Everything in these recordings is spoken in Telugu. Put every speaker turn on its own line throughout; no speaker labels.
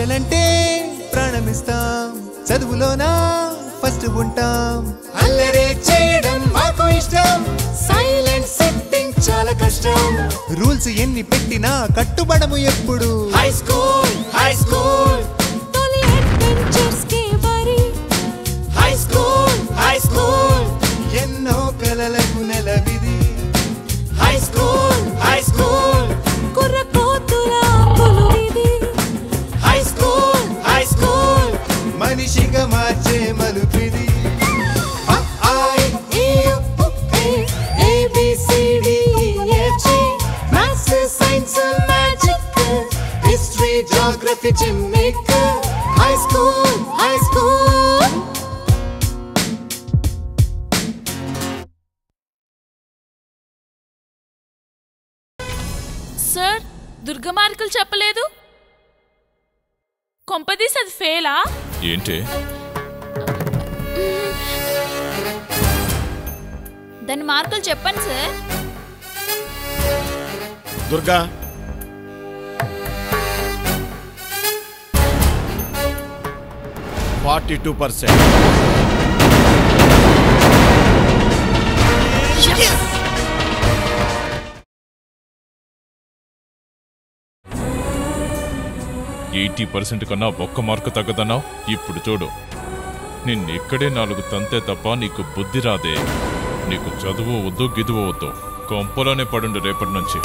పిల్లలంటే ప్రాణమిస్తాం చదువులోనా ఫస్ట్ ఉంటాం అల్లరే చేయడం మాకు ఇష్టం సైలెంట్ సెట్టింగ్ చాలా కష్టం రూల్స్ ఎన్ని పెట్టినా కట్టుబడము ఎప్పుడు హై స్కూల్ హై స్కూల్
తొలి అడ్వెంచర్స్ కే బరి
హై స్కూల్ హై స్కూల్ ఎన్నో కలలకు నెలవిది హై స్కూల్ హై స్కూల్
కుర్ర కోతుల కొలువిది
హై స్కూల్ హై స్కూల్ మనిషిగా మార్చే మలుపిది అ, ఆ, ఇ, ఈ, ఉ, ఏ, A, B, C, D, E, F, G. Maths, science, magic history geography gimmick high school high school
sir Durga మార్కులు చెప్పలేదు కొంపదీస్ అది ఫెయిలా
ఏంటి
దాని మార్కులు చెప్పండి sir
Durga forty two percent
eighty percent కన్నా ఒక్క మార్కు తగ్గదన్నావు ఇప్పుడు చూడు నిన్ను ఇక్కడే నాలుగు తంతే తప్ప నీకు బుద్ధి రాదే నీకు చదువు వద్దు గిదువు వద్దు కొంపలోనే పడుండు రేపటి నుంచి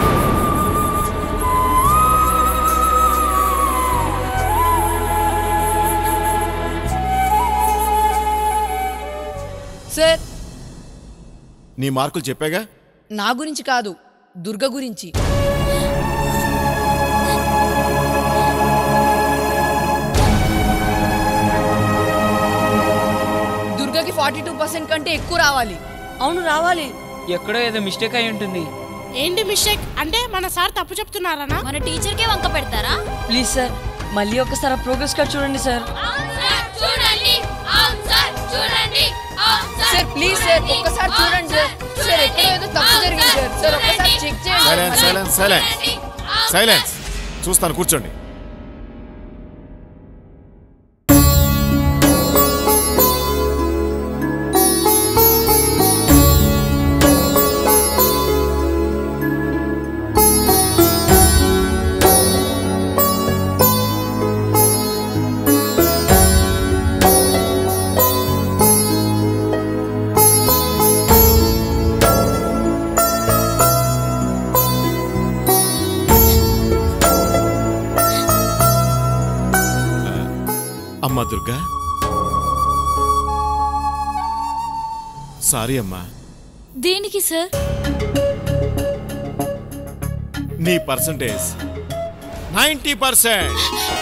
సార్
నీ మార్కులు చెప్పాగా
నా గురించి కాదు దుర్గ గురించి దుర్గకి ఫార్టీ టూ పర్సెంట్ కంటే ఎక్కువ రావాలి
అవును రావాలి ఎక్కడో ఏదో మిస్టేక్ అయి ఉంటుంది
ఏంటి మిస్టేక్ అంటే మన సార్ తప్పు చెప్తున్నారనా
మన టీచర్కే వంక పెడతారా
ప్లీజ్ సార్ మళ్ళీ ఒకసారి ప్రోగ్రెస్ కార్డ్ చూడండి సార్
చూడండి చూడండి
సార్ ప్లీజ్ సార్ ఒక్కసారి చూడండి సార్ సార్ ఎక్కడో ఏదో తప్పు జరిగింది సార్ సార్ ఒక్కసారి చెక్
సైలెన్స్
చేయండి
సైలెన్స్ సైలెన్స్ సైలెన్స్ చూస్తాను కూర్చోండి అమ్మా దుర్గా సారీ అమ్మా
దేనికి సార్
నీ పర్సంటేజ్ నైంటీ పర్సెంట్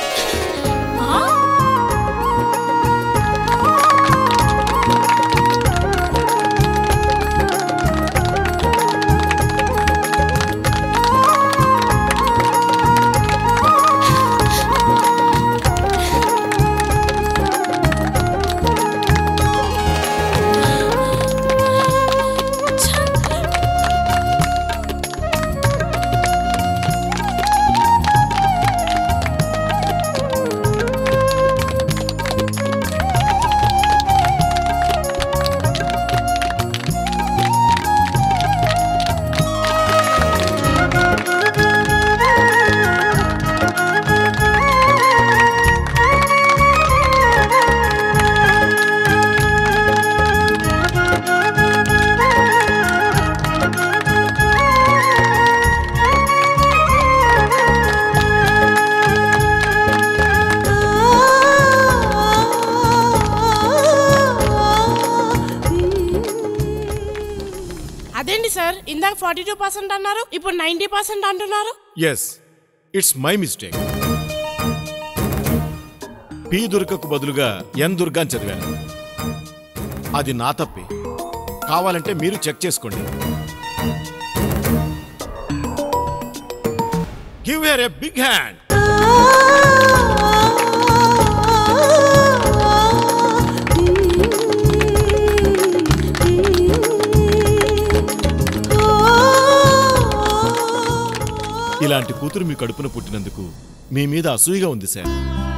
అదేంటి సార్ ఇందాక ఫార్టీ టూ పర్సెంట్ అన్నారు ఇప్పుడు నైన్టీ పర్సెంట్ అంటున్నారు
yes it's my mistake P దుర్గకు బదులుగా ఎన్ దుర్గా అని చదివాను అది నా తప్పే కావాలంటే మీరు చెక్ చేసుకోండి give her a big hand ఇలాంటి కూతురు మీ కడుపున పుట్టినందుకు మీ మీద అసూయగా ఉంది సార్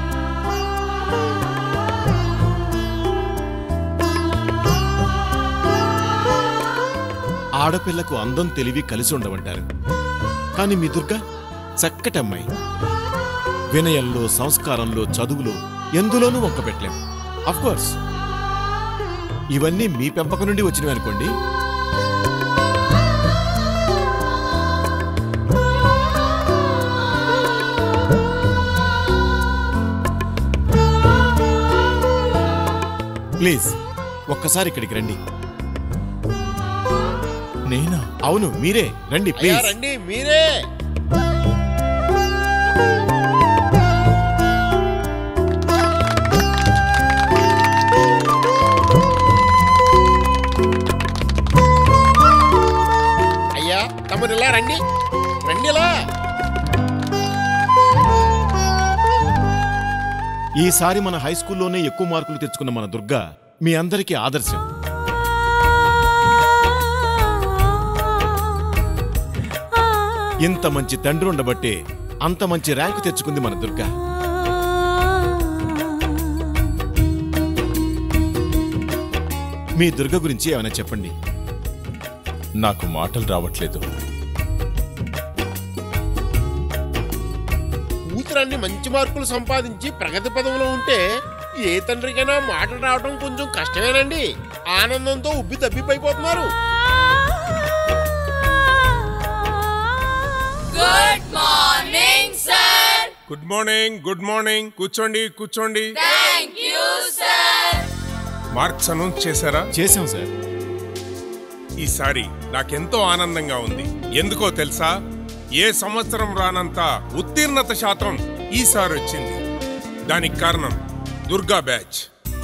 ఆడపిల్లకు అందం తెలివి కలిసి ఉండమంటారు కానీ మీ దుర్గ చక్కటి అమ్మాయి వినయంలో సంస్కారంలో చదువులో ఎందులోనూ వంక పెట్టలేం కోర్స్ ఇవన్నీ మీ పెంపకం నుండి వచ్చినవి అనుకోండి ప్లీజ్ ఒక్కసారి ఇక్కడికి రండి నేనా అవును మీరే రండి
అయ్యా
ప్లీజ్
రండి మీరే అయ్యా తమరు ఇలా రండి రండి ఇలా
ఈసారి మన హై స్కూల్లోనే ఎక్కువ మార్కులు తెచ్చుకున్న మన దుర్గ మీ అందరికీ ఆదర్శం ఇంత మంచి తండ్రి ఉండబట్టే అంత మంచి ర్యాంకు తెచ్చుకుంది మన దుర్గ మీ దుర్గ గురించి ఏమైనా చెప్పండి
నాకు మాటలు రావట్లేదు
కూతురన్ని మంచి మార్కులు సంపాదించి ప్రగతి పదంలో ఉంటే ఏ తండ్రికైనా మాటలు రావడం కొంచెం కష్టమేనండి ఆనందంతో ఉబ్బి తబ్బిబ్బైపోతున్నారు
good morning sir
good morning good morning కూర్చోండి కూర్చోండి
thank you sir
marks announce చేశారా
చేశాం సార్
ఈసారి నాకెంతో ఆనందంగా ఉంది ఎందుకో తెలుసా ఏ సంవత్సరం రానంత ఉత్తీర్ణత శాతం ఈసారి వచ్చింది దానికి కారణం దుర్గా బ్యాచ్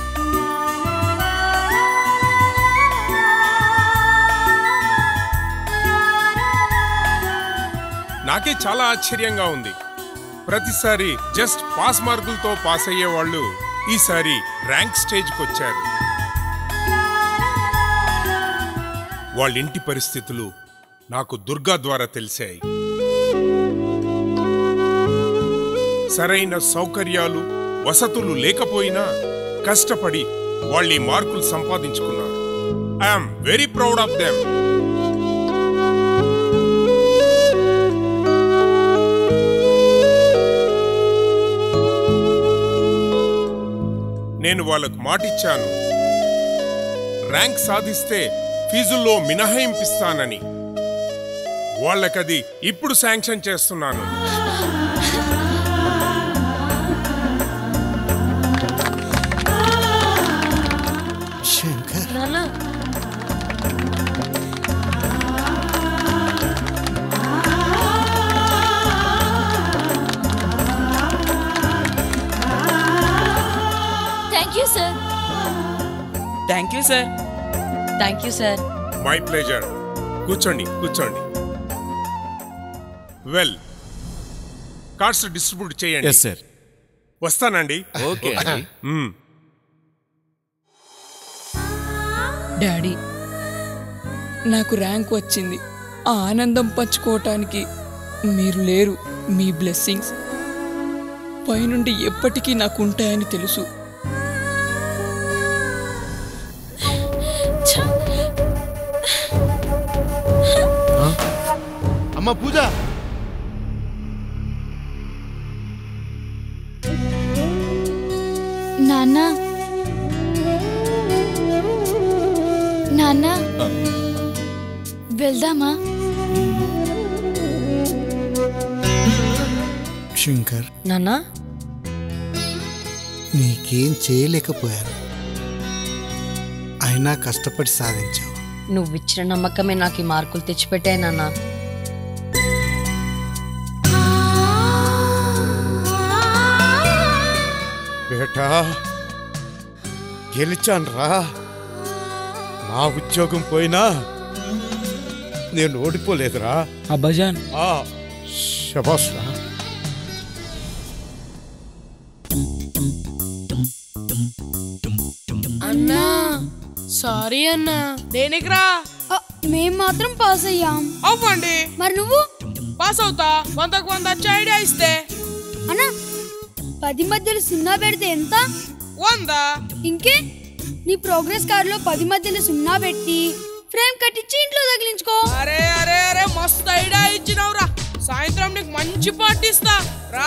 నాకే చాలా ఆశ్చర్యంగా ఉంది ప్రతిసారి జస్ట్ పాస్ మార్కులతో పాస్ అయ్యే వాళ్ళు ఈసారి ర్యాంక్ స్టేజ్కి వచ్చారు వాళ్ళ ఇంటి పరిస్థితులు నాకు దుర్గా ద్వారా తెలిసాయి సరైన సౌకర్యాలు వసతులు లేకపోయినా కష్టపడి వాళ్ళు ఈ మార్కులు సంపాదించుకున్నారు I'm very proud of them నేను వాళ్ళకు మాటిచ్చాను ర్యాంక్ సాధిస్తే ఫీజుల్లో మినహాయింపిస్తానని వాళ్ళకది ఇప్పుడు శాంక్షన్ చేస్తున్నాను
శంకర్
నాన్న
thank you sir
thank you sir thank you sir
my pleasure కూర్చోండి కూర్చోండి వెల్ కార్డ్స్ డిస్ట్రిబ్యూట్ చేయండి
ఎస్ సార్
వస్తానండి
ఓకే
మ్మ్.
డాడీ నాకు ర్యాంక్ వచ్చింది ఆ ఆనందం పంచుకోవటానికి మీరు లేరు మీ బ్లెస్సింగ్స్ పైనుండి ఎప్పటికీ నాకు ఉంటాయని తెలుసు
అమ్మ పూజ
నాన్న నాన్న వెళ్దామా
శంకర్
నాన్న
నీకేం చేయలేకపోయాను అయినా కష్టపడి సాధించావు
నువ్విచ్చిన నమ్మకమే నాకు ఈ మార్కులు తెచ్చిపెట్టాయి నాన్న
బేటా గెలిచాన్రా నా ఉద్యోగం పోయినా నేను ఓడిపోలేదురా
అబ్బజాన్
ఆ శబాస్రా
అన్నా సారీ అన్నా దేనికిరా
మేం మాత్రం పాస్ అయ్యాం
అవ్వండి
మరి నువ్వు
పాస్ అవుతా వందకు వంద వచ్చే ఐడియా ఇస్తే
అన్నా పది మధ్యలో సున్నా పెడితే ఎంత
వందా
ఇంకే నీ ప్రోగ్రెస్ కార్డులో పది మధ్యలో సున్నా పెట్టి ఫ్రేమ్ కట్టించి ఇంట్లో తగిలించుకో
అరే అరే అరే మస్తు ఐడియా ఇచ్చినావురా సాయంత్రం నీకు మంచి పార్టీ ఇస్తా రా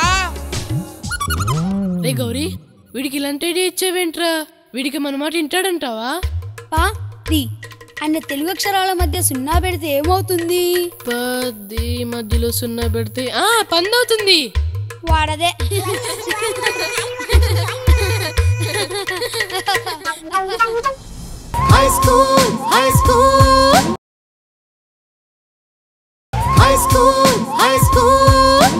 రే గౌరీ వీడికి ఇలాంటి ఐడియా ఇచ్చేవేంట్రా వీడికి మన మాట వింటాడంటావా
పా నీ అన్న తెలుగు అక్షరాల మధ్య సున్నా పెడితే ఏమవుతుంది
పది మధ్యలో సున్నా పెడితే ఆ పందవుతుంది
వాడదే
High school, high school. High school, high school.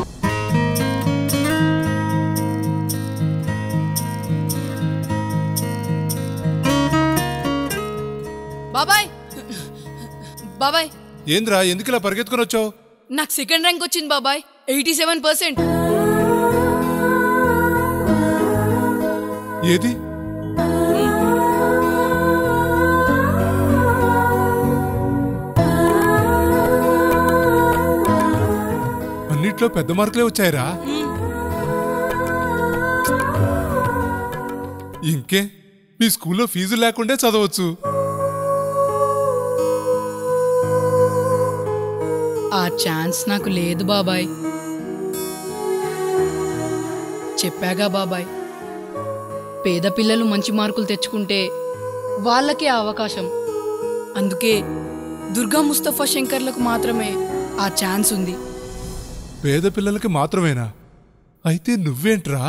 బాబాయ్ బాబాయ్
ఏంద్రా ఎందుకు ఇలా పరిగెత్తుకొని వచ్చావు
నాకు సెకండ్ ర్యాంక్ వచ్చింది బాబాయ్ ఎయిటీ సెవెన్ పర్సెంట్
ఏది అన్నిట్లో పెద్ద మార్కులే వచ్చాయిరా ఇంకే మీ స్కూల్లో ఫీజు లేకుండే చదవచ్చు
ఆ ఛాన్స్ నాకు లేదు బాబాయ్ చెప్పాగా బాబాయ్ పేద పిల్లలు మంచి మార్కులు తెచ్చుకుంటే వాళ్ళకే ఆ అవకాశం అందుకే దుర్గా ముస్తఫా శంకర్లకు మాత్రమే ఆ ఛాన్స్ ఉంది
పేద పిల్లలకి మాత్రమేనా అయితే నువ్వేంట్రా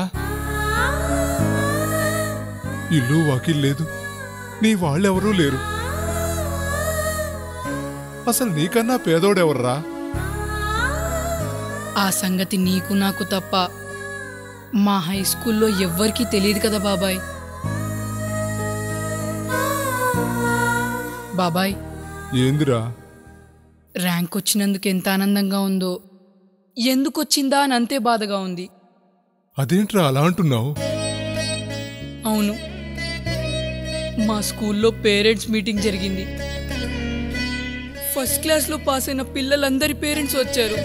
ఇల్లు వాకిల్ లేదు నీ వాళ్ళెవరూ లేరు అసలు నీకన్నా పేదోడెవర్రా
ఆ సంగతి నీకు నాకు తప్ప మా హై స్కూల్లో ఎవ్వరికీ తెలియదు కదా బాబాయ్ బాబాయ్
ఏందిరా
ర్యాంక్ వచ్చినందుకు ఎంత ఆనందంగా ఉందో ఎందుకు వచ్చిందా అని అంతే బాధగా ఉంది
అదేంట్రా అలా అంటున్నావు
అవును మా స్కూల్లో పేరెంట్స్ మీటింగ్ జరిగింది ఫస్ట్ క్లాస్లో పాస్ అయిన పిల్లలందరి పేరెంట్స్ వచ్చారు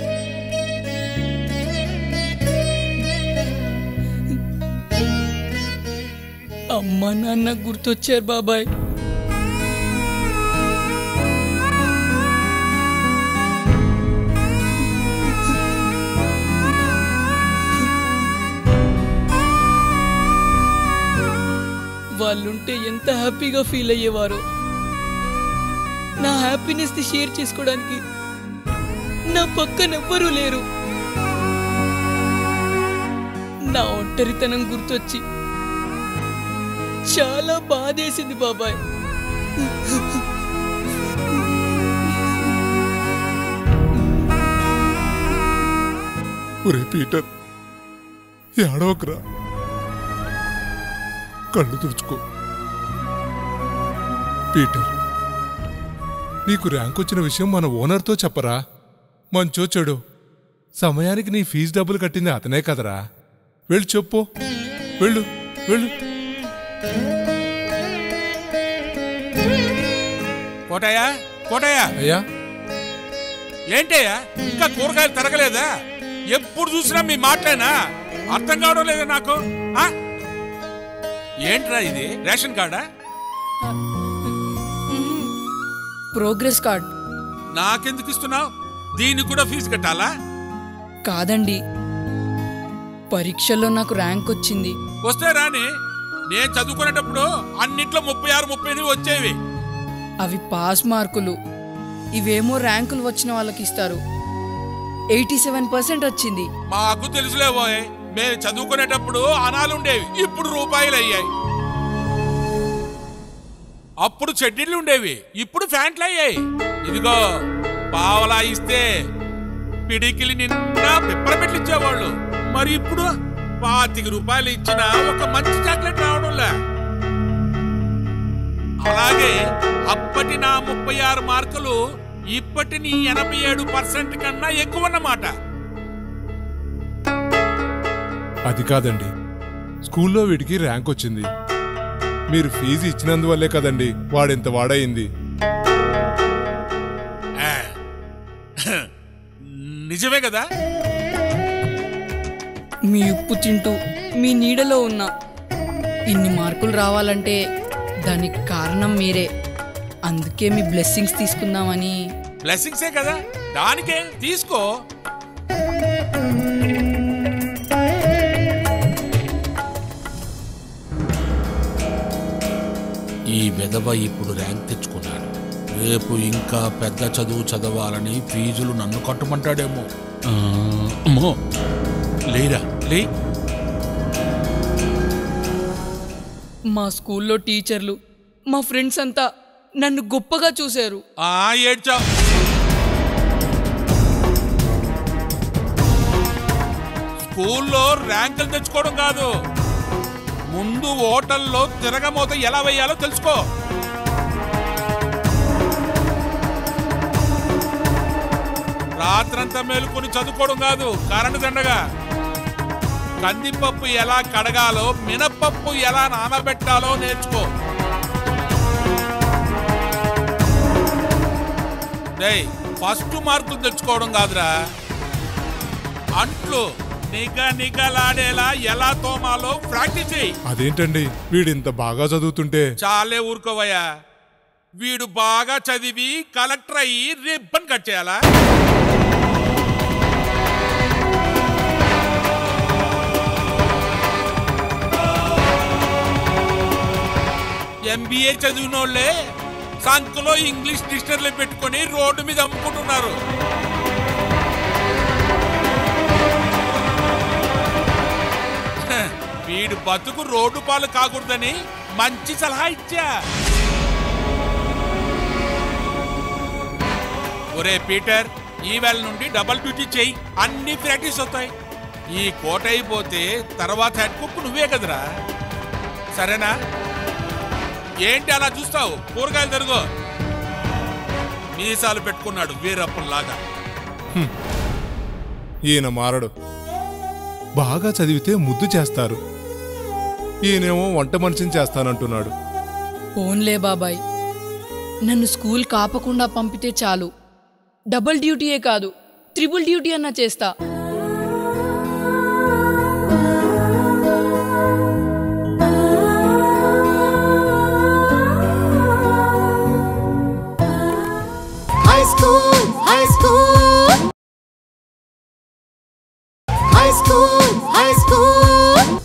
అమ్మ నాన్న గుర్తొచ్చారు బాబాయ్ వాళ్ళుంటే ఎంత హ్యాపీగా ఫీల్ అయ్యేవారో నా హ్యాపీనెస్ ని షేర్ చేసుకోవడానికి నా పక్కన ఎవ్వరూ లేరు నా ఒంటరితనం గుర్తొచ్చి చాలా బాధేసింది బాబాయ్
ఒరే పీటర్ ఏడవకురా కళ్ళు తుడుచుకో పీటర్ నీకు ర్యాంక్ వచ్చిన విషయం మన ఓనర్తో చెప్పరా మంచో చెడు సమయానికి నీ ఫీజు డబ్బులు కట్టింది అతనే కదరా వెళ్ళు చెప్పు వెళ్ళు వెళ్ళు
కోటయ్య కోటయ్య
అయ్యా
ఏంటయ్యా ఇంకా కూరగాయలు తరగలేదా ఎప్పుడు చూసినా మీ మాటలేనా అర్థం కావడం లేదా నాకు ఆ? ఏంట్రా ఇది రేషన్ కార్డా
ప్రోగ్రెస్ కార్డ్
నాకెందుకు ఇస్తున్నావు దీనికి కూడా ఫీజు కట్టాలా
కాదండి పరీక్షల్లో నాకు ర్యాంక్ వచ్చింది
వస్తే రాని నేను చదువుకునేటప్పుడు అన్నిట్లో ముప్పై ఆరు ముప్పై ఎనిమిది వచ్చేవి
అవి పాస్ మార్కులు ఇవేమో ర్యాంకులు వచ్చిన వాళ్ళకి ఇస్తారు ఎయిటీ సెవెన్ పర్సెంట్ వచ్చింది
మాకు తెలుసులే పోయ్ మేము చదువుకునేటప్పుడు అనాలు ఉండేవి ఇప్పుడు రూపాయలు అయ్యాయి అప్పుడు చెడ్డీలు ఉండేవి ఇప్పుడు ఫ్యాంట్లు అయ్యాయి ఇదిగో పావలా ఇస్తే పిడికిలి నిండా పిప్పరపెట్లు ఇచ్చేవాళ్ళు మరి ఇప్పుడు పాతిక రూపాయలు ఇచ్చిన ఒక మంచి చాక్లెట్ రావడంలే అలాగే అప్పటి నా ముప్పై ఆరు మార్కులు ఇప్పటి నీ ఎనభై ఏడు పర్సెంట్ కన్నా ఎక్కువ అన్నమాట
అది కాదండి స్కూల్లో వీడికి ర్యాంక్ వచ్చింది మీరు ఫీజు ఇచ్చినందువల్లే కదండి వాడెంత వాడయింది
నిజమే కదా
మీ ఉప్పు తింటూ మీ నీడలో ఉన్నా ఇన్ని మార్కులు రావాలంటే దానికి కారణం మీరే అందుకే మీ బ్లెస్సింగ్స్ తీసుకుందామని
బ్లెస్సింగ్సే కదా దానికే తీసుకో
ఈ విధవ ఇప్పుడు ర్యాంక్ తెచ్చుకున్నాడు రేపు ఇంకా పెద్ద చదువు చదవాలని ఫీజులు నన్ను కట్టమంటాడేమో ఆ, అమ్మో లేరా లే
మా స్కూల్లో టీచర్లు మా ఫ్రెండ్స్ అంతా నన్ను గొప్పగా చూశారు
ఆ ఏడ్చావు స్కూల్లో ర్యాంకులు తెచ్చుకోవడం కాదు ముందు హోటల్లో తిరగమోత ఎలా వేయాలో తెలుసుకో రాత్రంతా మేలుకొని చదువుకోవడం కాదు కరెంటు దండగా కందిపప్పు ఎలా కడగాలో మినపప్పు ఎలా నానబెట్టాలో నేర్చుకో డేయ్ ఫస్ట్ మార్కులు తెచ్చుకోవడం కాదురా అంట్లు నిగ నిగలాడేలా ఎలా తోమాలో ప్రాక్టీస్ చేయి
అదేంటండి వీడింత బాగా చదువుతుంటే
చాలే ఊరుకోవయ్యా వీడు బాగా చదివి కలెక్టర్ అయ్యి రిబ్బన్ కట్ చేయాలా ఎంబీఏ చదివినోళ్లే సంఖలో ఇంగ్లీష్ డిక్షనరీలు పెట్టుకొని రోడ్డు మీద అమ్ముకుంటున్నారు హ, వీడు బతుకు రోడ్డు పాలు కాకూడదని మంచి సలహా ఇచ్చా ఒరే పీటర్ ఈవేళ నుండి డబల్ డ్యూటీ చెయ్యి అన్ని ప్రాక్టీస్ అవుతాయి ఈ కోట అయిపోతే తర్వాత హెడ్ కుక్ నువ్వే కదరా సరేనా ఏంటి అలా చూస్తావు కూరగాయలు తిరుగు మీసాలు పెట్టుకున్నాడు వీరప్పంలాగా
ఈయన మారడు బాగా చదివితే ముద్దు చేస్తారు ఈయనేమో వంట మనిషిని చేస్తానంటున్నాడు
పోన్లే బాబాయ్ నన్ను స్కూల్ కాపకుండా పంపితే చాలు డబుల్ డ్యూటీయే కాదు త్రిబుల్ డ్యూటీ అన్నా చేస్తా
High school, high school. High school, high school.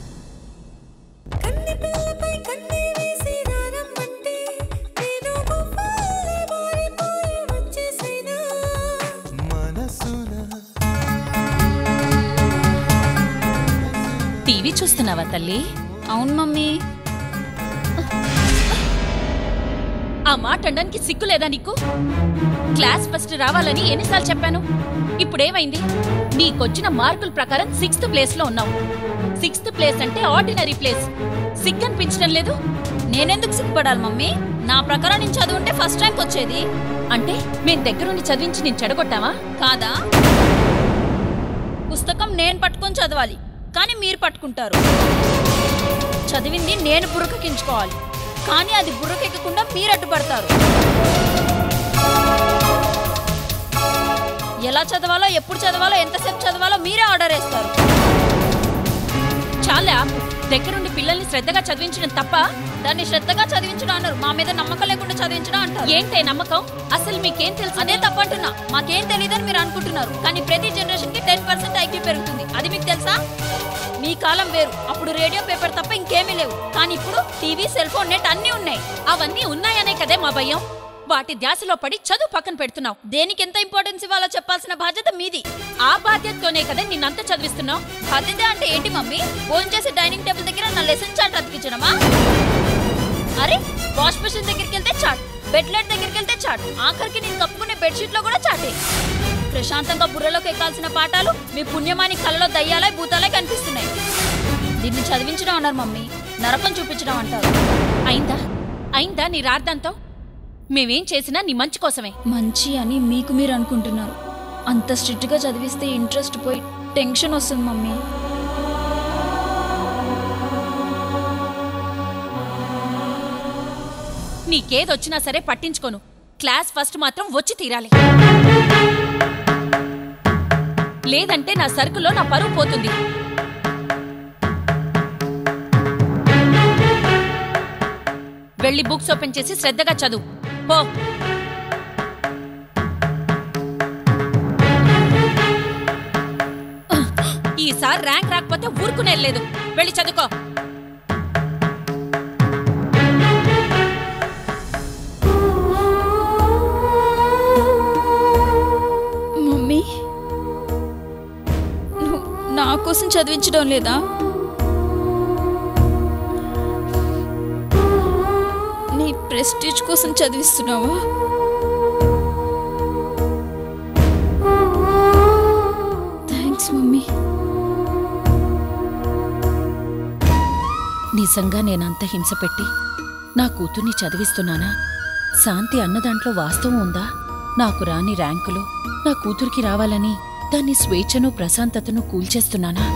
TV చూస్తున్నావా తల్లి అవును మమ్మీ ఆ మాట అనడానికి సిగ్గు లేదా నీకు క్లాస్ ఫస్ట్ రావాలని ఎన్నిసార్లు చెప్పాను ఇప్పుడేమైంది నీకొచ్చిన మార్కుల ప్రకారం సిక్స్త్ ప్లేస్ లో ఉన్నావు సిక్స్త్ ప్లేస్ అంటే ఆర్డినరీ ప్లేస్ సిగ్గు అనిపించడం లేదు నేనెందుకు సిగ్గుపడాలి మమ్మీ నా ప్రకారం నేను చదువుంటే ఫస్ట్ ర్యాంక్ వచ్చేది అంటే మేం దగ్గరుండి చదివించి నేను చెడగొట్టావా కాదా పుస్తకం నేను పట్టుకొని చదవాలి కానీ మీరు పట్టుకుంటారు చదివింది నేను బుర్రకెక్కించుకోవాలి కానీ అది బుర్రకెక్కకుండా మీరు అడ్డుపడతారు ఎలా చదవాలో ఎప్పుడు చదవాలో ఎంతసేపు చదవాలో మీరే ఆర్డర్ వేస్తారు చాలా దగ్గరుండి పిల్లల్ని శ్రద్ధగా చదివించడం తప్ప దాన్ని శ్రద్ధగా చదివించడం అన్నారు మా మీద నమ్మకం లేకుండా చదివించడం అంటారు ఏంటే నమ్మకం అసలు మీకేం తెలుసు అదే తప్పంటున్నా మాకేం తెలియదని మీరు అనుకుంటున్నారు కానీ ప్రతి జనరేషన్ కి టెన్ పర్సెంట్ ఐక్యూ పెరుగుతుంది అది మీకు తెలుసా మీ కాలం వేరు అప్పుడు రేడియో పేపర్ తప్ప ఇంకేమీ లేవు కానీ ఇప్పుడు టీవీ సెల్ ఫోన్ నెట్ అన్నీ ఉన్నాయి అవన్నీ ఉన్నాయనే కదే మా భయం వాటి ధ్యాసలో పడి చదువు పక్కన పెడుతున్నావు దేనికి ఎంత ఇంపార్టెన్స్ ఇవ్వాలో చెప్పాల్సిన బాధ్యత మీది ఆ బాధ్యతతోనే కదా నిన్నంత చదివిస్తున్నావు బాధ్యత అంటే ఏంటి మమ్మీ ఫోన్ చేసి డైనింగ్ టేబుల్ దగ్గర నా లెసన్ చాట్ అతికించడమా అరే వాష్ మిషన్ దగ్గరికి వెళ్తే చాట్ బెడ్ లైట్ దగ్గరికి వెళ్తే చాట్ ఆఖరికి నేను కప్పుకునే బెడ్షీట్ లో కూడా చాటే ప్రశాంతంగా బుర్రలోకి ఎక్కాల్సిన పాఠాలు మీ పుణ్యమాని కళ్ళలో దయ్యాలై భూతాలై కనిపిస్తున్నాయి దీన్ని చదివించడం అన్నారు మమ్మీ నరకం చూపించడం అంటారు అయిందా అయిందా నీ రార్థంతో మేమేం చేసినా నీ మంచి కోసమే మంచి అని మీకు మీరు అనుకుంటున్నారు అంత స్ట్రిక్ట్గా చదివిస్తే ఇంట్రెస్ట్ పోయి టెన్షన్ వస్తుంది మమ్మీ నీకేదొచ్చినా సరే పట్టించుకోను క్లాస్ ఫస్ట్ మాత్రం వచ్చి తీరాలి లేదంటే నా సరుకులో నా పరువు పోతుంది వెళ్ళి బుక్స్ ఓపెన్ చేసి శ్రద్ధగా చదువు పో ఈసారి ర్యాంక్ రాకపోతే ఊరుకునే లేదు వెళ్ళి చదువుకో
మమ్మీ నువ్వు నా కోసం చదివించడం లేదా నీ ప్రెస్టీజ్ కోసం చదివిస్తున్నావా థ్యాంక్స్ మమ్మీ
నిజంగా నేనంత హింస పెట్టి నా కూతుర్ని చదివిస్తున్నానా శాంతి అన్న దాంట్లో వాస్తవం ఉందా నాకు రాని ర్యాంకులు నా కూతురికి రావాలని దాని స్వేచ్ఛను ప్రశాంతతను కూల్చేస్తున్నానా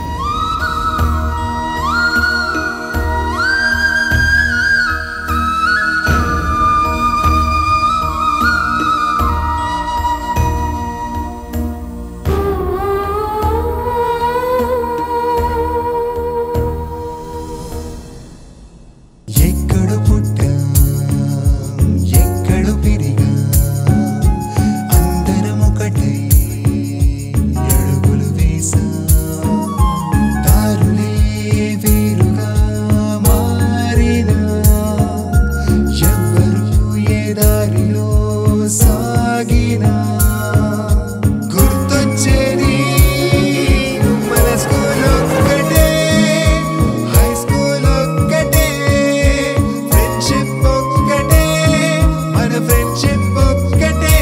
ఎక్కడ పుట్టా ఎక్కడ పెరిగా అందరం ఒకటై అడుగులు వేసా దారులే వేరుగా మారినా ఎవ్వరు ఏ దారిలో సాగినా గుర్తొచ్చేది మన స్కూల్ ఒక్కటే హై స్కూల్ ఒక్కటే ఫ్రెండ్షిప్ ఒక్కటే మన ఫ్రెండ్షిప్ ఒక్కటే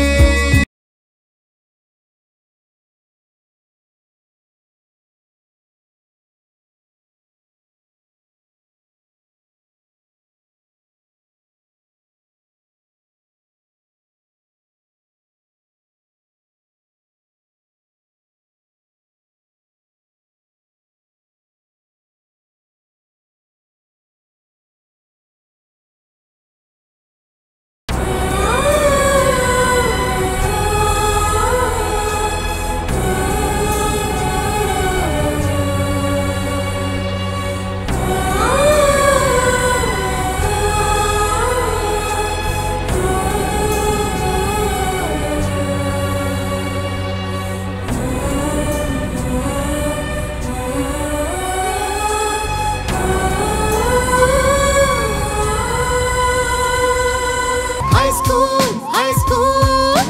హై స్కూల్ హై స్కూల్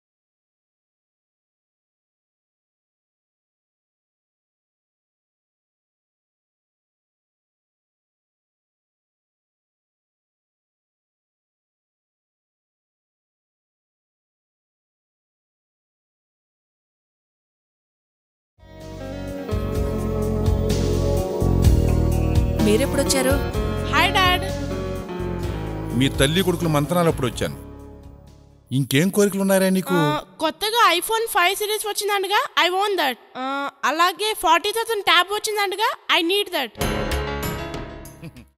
మీరెప్పుడొచ్చారు
హాయ్ డాడ్
మీ తల్లి కొడుకుల మంతనాలు అప్పుడు వచ్చాను ఇంకేం కోరికలు ఉన్నారా నీకు
కొత్తగా ఐఫోన్ ఫైవ్ సిరీస్ వచ్చిందండగా ఐ వాంట్ దట్ అలాగే ఫార్టీ థౌసండ్ ట్యాబ్ వచ్చిందండగా ఐ నీడ్ దట్